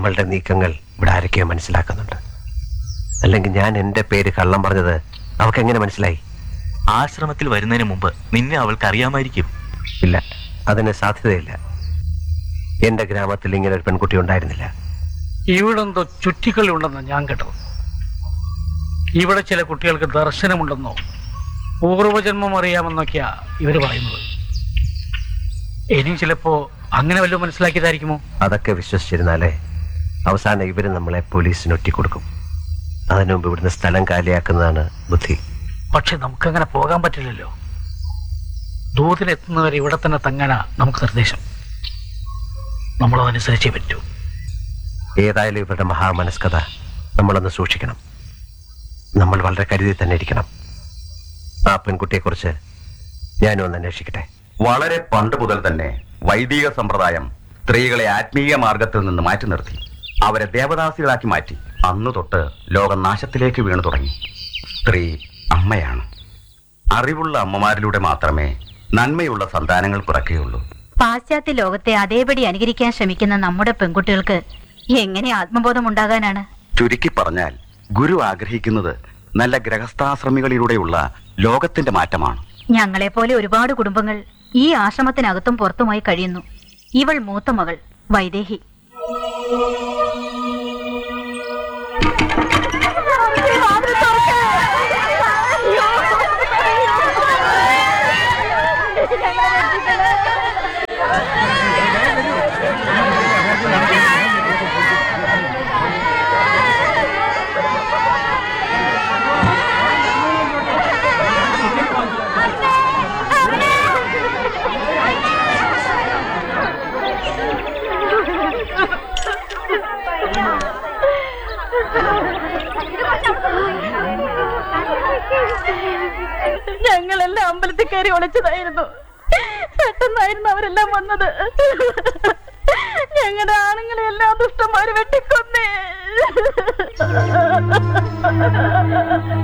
നമ്മളുടെ നീക്കങ്ങൾ ഇവിടെ ആരൊക്കെയോ മനസ്സിലാക്കുന്നുണ്ട് അല്ലെങ്കിൽ ഞാൻ എൻ്റെ പേര് കള്ളം പറഞ്ഞത് അവൾക്ക് എങ്ങനെ മനസ്സിലായി ആശ്രമത്തിൽ വരുന്നതിന് മുമ്പ് നിന്നെ അവൾക്ക് അറിയാമായിരിക്കും ഇല്ല അതിന് സാധ്യതയില്ല എൻ്റെ ഗ്രാമത്തിൽ ഇങ്ങനെ ഒരു പെൺകുട്ടി ഉണ്ടായിരുന്നില്ല ഇവിടെന്തോ ചുറ്റിക്കളി ഉണ്ടെന്ന് ഞാൻ കേട്ടത് ഇവിടെ ചില കുട്ടികൾക്ക് ദർശനമുണ്ടെന്നോ പൂർവജന്മം അറിയാമെന്നൊക്കെയാ ഇവര് പറയുന്നത് ഇനിയും ചിലപ്പോ അങ്ങനെ വല്ലതും മനസ്സിലാക്കിയതായിരിക്കുമോ അതൊക്കെ വിശ്വസിച്ചിരുന്നാലേ അവസാനം ഇവർ നമ്മളെ പോലീസിന് ഒറ്റിക്കൊടുക്കും അതിനു മുമ്പ് ഇവിടുന്ന് സ്ഥലം കാലിയാക്കുന്നതാണ് ബുദ്ധി പക്ഷെ നമുക്കങ്ങനെ പോകാൻ പറ്റില്ലല്ലോ ദൂതിലെത്തുന്നവരെ ഇവിടെ തന്നെ തങ്ങാനാ നമുക്ക് നിർദ്ദേശം നമ്മളതനുസരിച്ചേ പറ്റൂ ഏതായാലും ഇവരുടെ മഹാമനസ്കത നമ്മളൊന്ന് സൂക്ഷിക്കണം നമ്മൾ വളരെ കരുതി തന്നെ ഇരിക്കണം ആ പെൺകുട്ടിയെക്കുറിച്ച് ഞാനും ഒന്ന് അന്വേഷിക്കട്ടെ വളരെ പണ്ട് മുതൽ തന്നെ വൈദിക സമ്പ്രദായം സ്ത്രീകളെ ആത്മീയ മാർഗത്തിൽ നിന്ന് മാറ്റി നിർത്തി അവരെ ദേവദാസികളാക്കി മാറ്റി അന്നു തൊട്ട് ലോകം നാശത്തിലേക്ക് വീണു തുടങ്ങി സ്ത്രീ അമ്മയാണ് അറിവുള്ള അമ്മമാരിലൂടെ മാത്രമേ നന്മയുള്ള സന്താനങ്ങൾ പിറക്കുകയുള്ളൂ പാശ്ചാത്യ ലോകത്തെ അതേപടി അനുകരിക്കാൻ ശ്രമിക്കുന്ന നമ്മുടെ പെൺകുട്ടികൾക്ക് എങ്ങനെ ആത്മബോധം ഉണ്ടാകാനാണ് ചുരുക്കി പറഞ്ഞാൽ ഗുരു ആഗ്രഹിക്കുന്നത് നല്ല ഗ്രഹസ്ഥാശ്രമികളിലൂടെയുള്ള ലോകത്തിന്റെ മാറ്റമാണ് ഞങ്ങളെപ്പോലെ ഒരുപാട് കുടുംബങ്ങൾ ഈ ആശ്രമത്തിനകത്തും പുറത്തുമായി കഴിയുന്നു ഇവൾ മൂത്ത മകൾ വൈദേഹി ഞങ്ങളെല്ലാം അമ്പലത്തിൽ കയറി ഒളിച്ചതായിരുന്നു പെട്ടെന്നായിരുന്നു അവരെല്ലാം വന്നത് ഞങ്ങളുടെ ആണുങ്ങളെ എല്ലാ ദുഷ്ടന്മാര് വെട്ടിക്കൊന്നേ